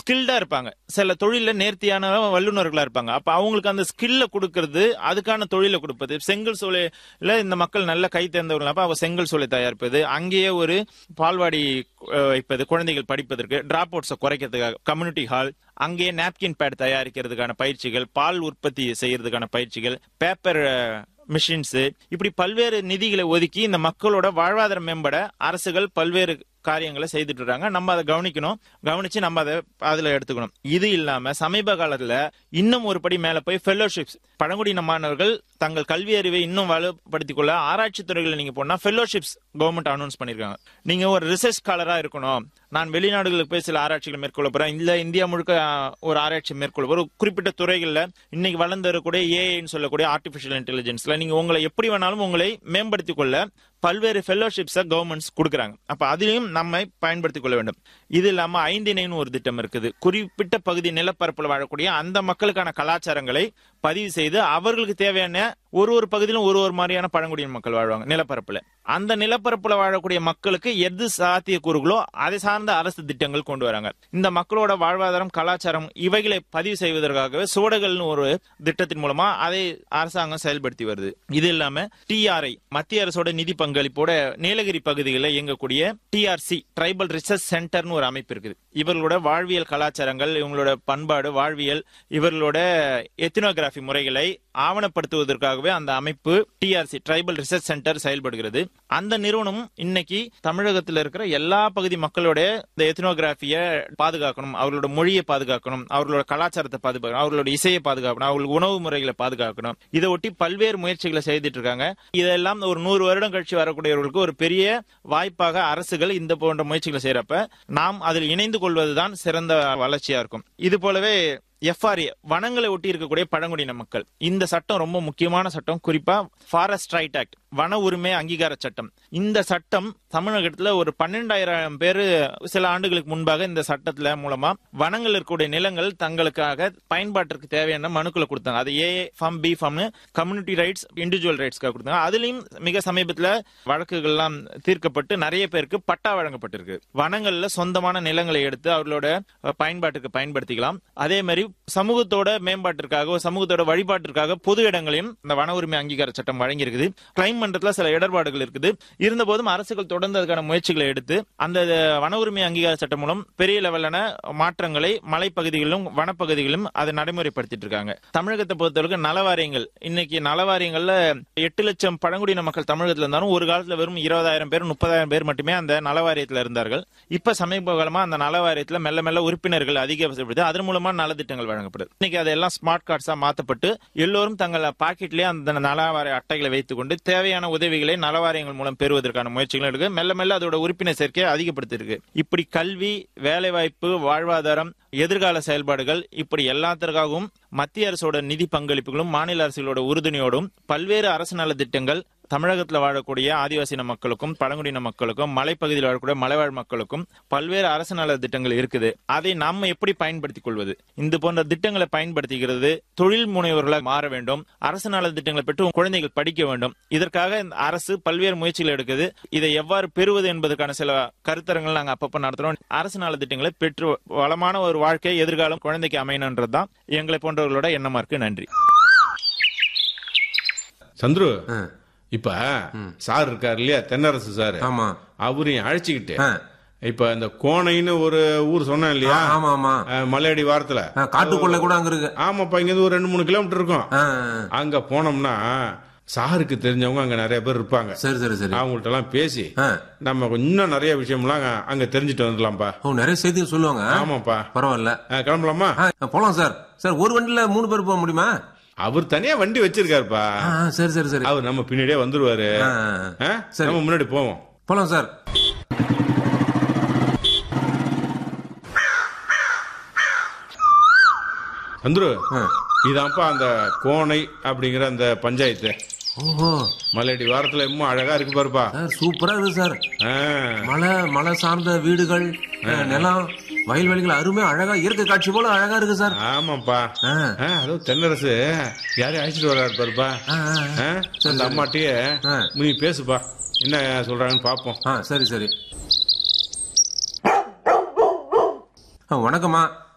ஸ்கில்டா இருப்பாங்க சில தொழில நேர்த்தியான வல்லுநர்களா இருப்பாங்க அப்ப அவங்களுக்கு அந்த ஸ்கில்ல கொடுக்கறது அதுக்கான தொழிலை கொடுப்பது செங்கல் சூளையில இந்த மக்கள் நல்ல கை தேர்ந்தவர்கள் அப்ப அவங்க செங்கல் சூளை தயாரிப்பது அங்கேயே ஒரு பால்வாடி அஹ், வைப்பது குழந்தைகள் படிப்பதற்கு டிராப் அவுட்ஸை குறைக்கிறதுக்காக கம்யூனிட்டி ஹால் அங்கேயே நாப்கின் பேட் தயாரிக்கிறதுக்கான பயிற்சிகள் பால் உற்பத்தி செய்யறதுக்கான பயிற்சிகள் பேப்பர் மிஷின்ஸ் இப்படி பல்வேறு நிதிகளை ஒதுக்கி இந்த மக்களோட வாழ்வாதாரம் மேம்பட அரசுகள் பல்வேறு காரியங்களை செய்துட்டு இருக்காங்க நம்ம அதை கவனிக்கணும் கவனிச்சு நம்ம அதை அதுல எடுத்துக்கணும் இது இல்லாம சமீப காலத்துல இன்னும் ஒரு படி மேல போய் ஃபெல்லோஷிப்ஸ் பழங்குடியின மாணவர்கள் தங்கள் கல்வி அறிவை இன்னும் வலுப்படுத்திக் கொள்ள ஆராய்ச்சி துறைகளில் நீங்க போனா ஃபெல்லோஷிப்ஸ் கவர்மெண்ட் அனௌன்ஸ் பண்ணிருக்காங்க நீங்க ஒரு ரிசர்ச் ஸ்காலரா இருக்கணும் நான் வெளிநாடுகளுக்கு போய் சில ஆராய்ச்சிகளை மேற்கொள்ள போறேன் இல்ல இந்தியா முழுக்க அஹ், ஒரு ஆராய்ச்சி மேற்கொள்ள போறேன் ஒரு குறிப்பிட்ட துறைகள்ல இன்னைக்கு வளர்ந்து வரக்கூடிய ஏஐன்னு சொல்லக்கூடிய ஆர்டிபிஷியல் இன்டெலிஜென்ஸ்ல நீங்க உங்களை எப்படி வேணாலும் உங்களை மேம்படுத்திக் கொள்ள பல்வேறு ஃபெல்லோஷிப்ஸை கவர்மெண்ட்ஸ் கொடுக்குறாங்க அப்ப அதிலையும் நம்ம பயன்படுத்திக் கொள்ள வேண்டும் இது இல்லாம ஐந்திணைன்னு ஒரு திட்டம் இருக்குது குறிப்பிட்ட பகுதி நிலப்பரப்புல வாழக்கூடிய அந்த மக்களுக்கான கலாச்சாரங்களை பதிவு செய்து அவர்களுக்கு தேவையான ஒரு ஒரு பகுதியிலும் ஒரு ஒரு மாதிரியான பழங்குடியின மக்கள் வாழ்வாங்க நிலப்பரப்புல அந்த நிலப்பரப்புல வாழக்கூடிய மக்களுக்கு எது சாத்தியக்கூறுகளோ அதை சார்ந்த அரசு திட்டங்கள் கொண்டு வராங்க இந்த மக்களோட வாழ்வாதாரம் கலாச்சாரம் இவைகளை பதிவு செய்வதற்காகவே சோடகள்னு ஒரு திட்டத்தின் மூலமா அதை அரசாங்கம் செயல்படுத்தி வருது இது இல்லாம டிஆர்ஐ மத்திய அரசோட நிதி பங்களிப்போட நீலகிரி பகுதிகளில் இயங்கக்கூடிய டிஆர்சி ட்ரைபல் ரிசர்ச் சென்டர்னு ஒரு அமைப்பு இருக்குது இவர்களோட வாழ்வியல் கலாச்சாரங்கள் இவங்களோட பண்பாடு வாழ்வியல் இவர்களோட எத்தினோகிராஃபி முறைகளை ஆவணப்படுத்துவதற்காகவே அந்த அமைப்பு டிஆர்சி ட்ரைபல் ரிசர்ச் சென்டர் செயல்படுகிறது அந்த நிறுவனம் இன்னைக்கு தமிழகத்தில் இருக்கிற எல்லா பகுதி மக்களோட இந்த எத்தினோகிராஃபிய பாதுகாக்கணும் அவர்களோட மொழியை பாதுகாக்கணும் அவர்களோட கலாச்சாரத்தை பாதுகாக்கணும் அவர்களோட இசையை பாதுகாக்கணும் அவர்களுக்கு உணவு முறைகளை பாதுகாக்கணும் இதை ஒட்டி பல்வேறு முயற்சிகளை செய்துட்டு இருக்காங்க இதெல்லாம் ஒரு நூறு வருடம் கழிச்சு வரக்கூடியவர்களுக்கு ஒரு பெரிய வாய்ப்பாக அரசுகள் இந்த போன்ற முயற்சிகளை செய்யறப்ப நாம் அதில் இணைந்து கொள்வதுதான் சிறந்த வளர்ச்சியா இருக்கும் இது போலவே எஃப்ஆர்ஏ வனங்களை ஒட்டி இருக்கக்கூடிய பழங்குடியின மக்கள் இந்த சட்டம் ரொம்ப முக்கியமான சட்டம் குறிப்பா ஃபாரஸ்ட் ரைட் ஆக்ட் வன உரிமை அங்கீகார சட்டம் இந்த சட்டம் தமிழகத்துல ஒரு பன்னெண்டாயிரம் பேர் சில ஆண்டுகளுக்கு முன்பாக இந்த சட்டத்துல மூலமா வனங்கள் இருக்கக்கூடிய நிலங்கள் தங்களுக்காக பயன்பாட்டிற்கு தேவையான மனுக்களை கொடுத்தாங்க அது ஏ ஃபார்ம் பி ஃபார்ம்னு கம்யூனிட்டி ரைட்ஸ் இண்டிவிஜுவல் ரைட்ஸ்க்காக கொடுத்தாங்க அதுலயும் மிக சமீபத்துல வழக்குகள்லாம் தீர்க்கப்பட்டு நிறைய பேருக்கு பட்டா வழங்கப்பட்டிருக்கு வனங்கள்ல சொந்தமான நிலங்களை எடுத்து அவர்களோட அஹ், பயன்பாட்டுக்கு பயன்படுத்திக்கலாம் அதே மாதிரி சமூகத்தோட மேம்பாட்டிற்காக சமூகத்தோட வழிபாட்டிற்காக பொது இடங்களையும் இந்த வன உரிமை அங்கீகார சட்டம் வழங்கியிருக்குது கிளைம் மன்றத்துல சில இடர்பாடுகள் இருக்குது இருந்த போதும் அரசுகள் தொடர்ந்து அதுக்கான முயற்சிகளை எடுத்து அந்த வன உரிமை அங்கீகார சட்டம் மூலம் பெரிய லெவலான மாற்றங்களை மலைப்பகுதிகளிலும் வனப்பகுதிகளிலும் அதை நடைமுறைப்படுத்திட்டு இருக்காங்க தமிழகத்தை பொறுத்தவரைக்கும் நலவாரியங்கள் இன்னைக்கு நலவாரியங்கள்ல எட்டு லட்சம் பழங்குடியின மக்கள் தமிழகத்துல இருந்தாலும் ஒரு காலத்துல வெறும் இருபதாயிரம் பேர் முப்பதாயிரம் பேர் மட்டுமே அந்த நலவாரியத்துல இருந்தார்கள் இப்ப சமீப காலமா அந்த நலவாரியத்துல மெல்ல மெல்ல உறுப்பினர்கள் அதிகப்படுது அதன் மூலமா நலத்திட்டங்கள் வழங்கப்படுது இன்னைக்கு அதெல்லாம் ஸ்மார்ட் கார்ட்ஸா மாத்தப்பட்டு எல்லோரும் தங்கள் பாக்கெட்லயே அந்த நலவாரிய அட்டைகளை வைத்துக் கொண்டு தேவையான உதவிகளை நலவாரியங்கள் மூலம் பெறுவதற்கான முயற்சிகளும் இருக்கு மெல்ல மெல்ல அதோட உறுப்பினர் சேர்க்கையை அதிகப்படுத்திருக்கு இப்படி கல்வி வேலைவாய்ப்பு வாழ்வாதாரம் எதிர்கால செயல்பாடுகள் இப்படி எல்லாத்திற்காகவும் மத்திய அரசோட நிதி பங்களிப்புகளும் மாநில அரசுகளோட உறுதுணையோடும் பல்வேறு அரசு நல திட்டங்கள் தமிழகத்தில் வாழக்கூடிய ஆதிவாசின மக்களுக்கும் பழங்குடியின மக்களுக்கும் மலைப்பகுதியில் வாழக்கூடிய மலைவாழ் மக்களுக்கும் பல்வேறு அரசு நல திட்டங்கள் இருக்குது அதை நம்ம எப்படி பயன்படுத்திக் கொள்வது இந்த போன்ற திட்டங்களை பயன்படுத்திக்கிறது தொழில் முனைவர்களாக மாற வேண்டும் அரசு நல திட்டங்களை பெற்று குழந்தைகள் படிக்க வேண்டும் இதற்காக இந்த அரசு பல்வேறு முயற்சிகள் எடுக்குது இதை எவ்வாறு பெறுவது என்பதற்கான சில கருத்தரங்கள் நாங்க அப்பப்ப நடத்துறோம் அரசு நல திட்டங்களை பெற்று வளமான ஒரு வாழ்க்கை எதிர்காலம் குழந்தைக்கு அமையணுன்றதுதான் எங்களை போன்றவர்களோட எண்ணமா இருக்கு நன்றி சந்துரு இப்ப சார் இருக்காரு இல்லையா தென்னரசு சார் ஆமா அவரையும் அழைச்சிக்கிட்டு ஆ. இப்ப இந்த கோணைன்னு ஒரு ஊர் சொன்னேன் இல்லையா ஆமா ஆமா அஹ், மலையடி வாரத்துல ஆ, காட்டுக்குள்ள கூட அங்க இருக்கு ஆமாப்பா இங்க இருந்து ஒரு ரெண்டு மூணு கிலோமீட்டர் இருக்கும் ஆ, அங்க போனோம்னா சாருக்கு தெரிஞ்சவங்க அங்க நிறைய பேர் இருப்பாங்க சரி சரி சரி அவங்கள்ட்ட எல்லாம் பேசி ஆ. நம்ம இன்னும் நிறைய விஷயம்லாம் அங்க- அங்க தெரிஞ்சுட்டு வந்துடலாம்ப்பா ஓ நிறைய செய்திகள் சொல்லுவாங்க ஆமாப்பா பரவாயில்ல அஹ், கிளம்பலாமா ஆ, போலாம் சார் சார் ஒரு வண்டியில மூணு பேர் போக முடியுமா அவர் தனியா வண்டி வச்சிருக்காருப்பா ஆ, ஆ, சரி சரி சரி அவர் நம்ம பின்னாடியே வந்துருவாரு ஆ, ஆ, ஆ. அஹ், சரி. நம்ம முன்னாடி போவோம் போலாம் சார் சந்துரு ஆ. இதான்ப்பா அந்த கோணை அப்படிங்கிற அந்த பஞ்சாயத்து ஓஹோ மலையடி வாரத்துல இன்னும் அழகா இருக்கு பாருப்பா சார் சூப்பரா இருக்கு சார் ஆ, மலை மலை சார்ந்த வீடுகள் ஆ, நிலம் வயல்வெளிகள் அருமையா அழகா இயற்கை காட்சி போல அழகா இருக்கு சார் ஆமாப்பா ஆ. ஆ, அதோ தென்னரசு யாரையும் அழைச்சிட்டு வர்றாரு பாருப்பா ஆ, ஆ, ஆ. ஆ, அந்த அம்மாட்டியே ஆ. நீ பேசுப்பா என்ன சொல்றாங்கன்னு பாப்போம் ஆ சரி சரி ஆ, வணக்கம்மா